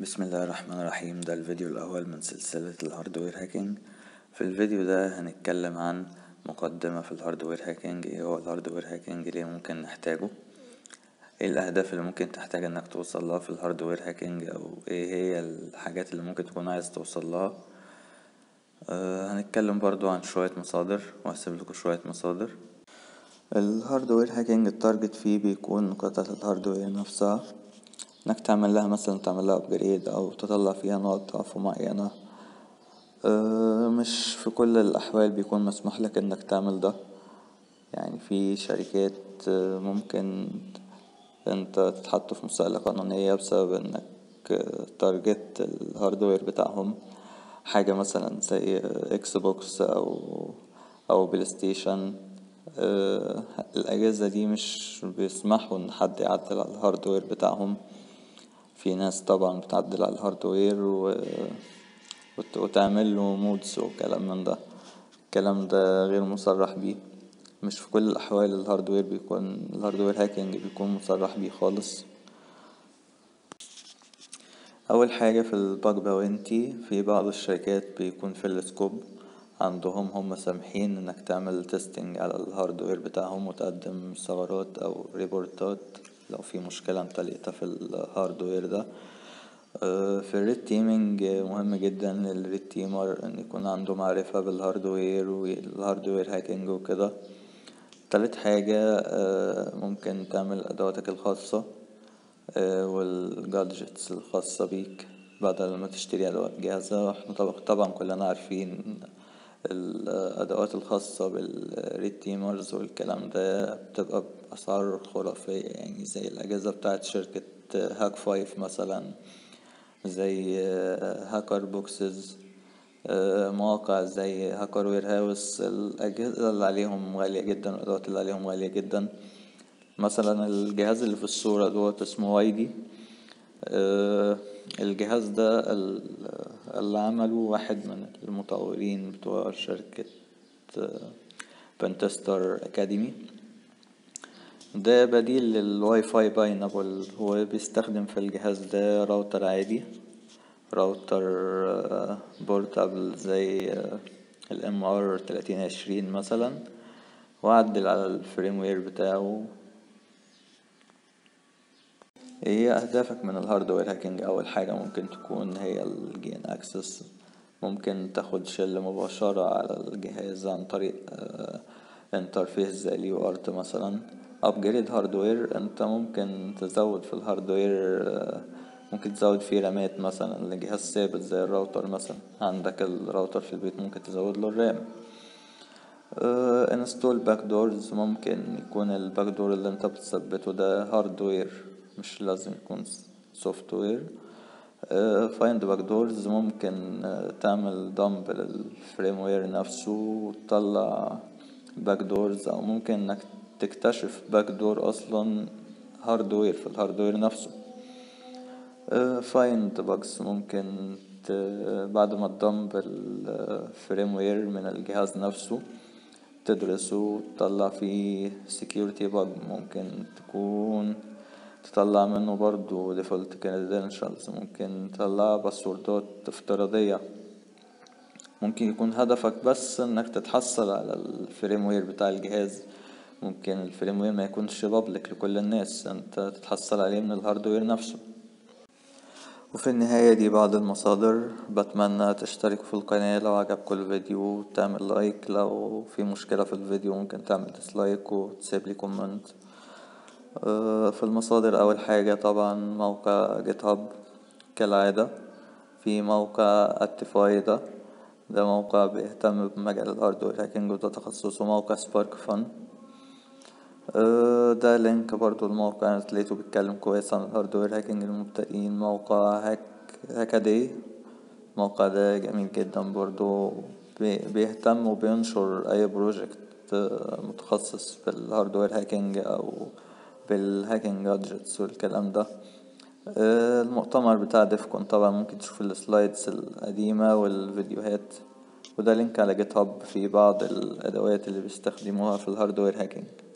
بسم الله الرحمن الرحيم ده الفيديو الأول من سلسلة الهاردوير هاكينج في الفيديو ده هنتكلم عن مقدمة في الهاردوير هاكينج ايه هو الهاردوير هاكينج ليه ممكن نحتاجه ايه الأهداف اللي ممكن تحتاج انك توصلها في الهاردوير هاكينج او ايه هي الحاجات اللي ممكن تكون عايز توصلها آه هنتكلم برضو عن شوية مصادر وهسيب لكم شوية مصادر الهاردوير هاكينج التارجت فيه بيكون قطعة الهاردوير نفسها انك تعمل لها مثلا تعمل لها ابجريد او تطلع فيها نقط ضعف معينة أه مش في كل الاحوال بيكون مسموح لك انك تعمل ده يعني في شركات ممكن انت تتحط في مسألة قانونية بسبب انك تارجت الهاردوير بتاعهم حاجة مثلا زي اكس بوكس او او بلاي ستيشن أه الاجهزة دي مش بيسمحوا ان حد يعدل على الهاردوير بتاعهم في ناس طبعا بتعدل على الهاردوير و... وت... وتعمل له مودز وكلام من ده الكلام ده غير مصرح بيه مش في كل الأحوال الهاردوير بيكون الهاردوير هاكينج بيكون مصرح بيه خالص أول حاجة في الباج باونتي في بعض الشركات بيكون في السكوب عندهم هم سامحين انك تعمل تيستنج على الهاردوير بتاعهم وتقدم ثغرات او ريبورتات لو في مشكلة انت لقيتها في الهاردوير ده في الريد تيمينج مهم جدا للريد تيمر ان يكون عنده معرفة بالهاردوير والهاردوير هاكينج وكده تالت حاجة ممكن تعمل ادواتك الخاصة والجادجتس الخاصة بيك بدل ما تشتري ادوات جاهزة احنا طبعا كلنا عارفين الادوات الخاصة بالريد تيمرز والكلام ده بتبقى باسعار خرافية يعني زي الاجهزة بتاعت شركة هاك فايف مثلا زي هاكر بوكسز مواقع زي هاكر وير هاوس الاجهزة اللي عليهم غالية جدا والادوات اللي عليهم غالية جدا مثلا الجهاز اللي في الصورة دوت اسمه وايدي الجهاز ده اللي عمله واحد من المطورين بتوع شركة بنتستر اكاديمي ده بديل للواي فاي باينابل هو بيستخدم في الجهاز ده راوتر عادي راوتر بورتابل زي الام ار تلاتين عشرين مثلا وعدل على الفريم وير بتاعه هي اهدافك من الهاردوير هاكينج اول حاجة ممكن تكون هي الجين اكسس ممكن تاخد شل مباشرة على الجهاز عن طريق انترفيس زي اليو ارت مثلا ابجريد هاردوير انت ممكن تزود في الهاردوير ممكن تزود فيه رامات مثلا لجهاز ثابت زي الراوتر مثلا عندك الراوتر في البيت ممكن تزود له الرام انستول باك دورز ممكن يكون الباك دور اللي انت بتثبته ده هاردوير مش لازم يكون سوفت وير فايند باك دورز ممكن تعمل دمب للفريم وير نفسه وتطلع باك دورز او ممكن انك تكتشف باك دور اصلا هاردوير في الهاردوير نفسه فايند باجز ممكن بعد ما تدمب الفريم وير من الجهاز نفسه تدرسه وتطلع فيه security bug ممكن تكون تطلع منه برضو default credentials ممكن تطلع باسوردات افتراضية ممكن يكون هدفك بس انك تتحصل على الفريم وير بتاع الجهاز ممكن الفريم وير ما يكونش بابليك لكل الناس انت تتحصل عليه من الهاردوير نفسه وفي النهاية دي بعض المصادر بتمنى تشتركوا في القناة لو عجبكم الفيديو تعمل لايك لو في مشكلة في الفيديو ممكن تعمل ديسلايك وتسيب لي كومنت في المصادر أول حاجة طبعا موقع جيت هاب كالعادة في موقع اتيفاي ده ده موقع بيهتم بمجال الهاردوير هاكينج وده تخصصه موقع سبارك فن ده لينك برضو الموقع انا لقيته بيتكلم كويس عن الهاردوير هاكينج للمبتدئين موقع هاك هاكادي الموقع ده جميل جدا برضو بيهتم وبينشر اي بروجكت متخصص في الهاردوير هاكينج او بالهاكينج جادجتس والكلام ده المؤتمر بتاع ديفكون طبعا ممكن تشوف السلايدز القديمة والفيديوهات وده لينك على جيت هاب في بعض الادوات اللي بيستخدموها في الهاردوير هاكينج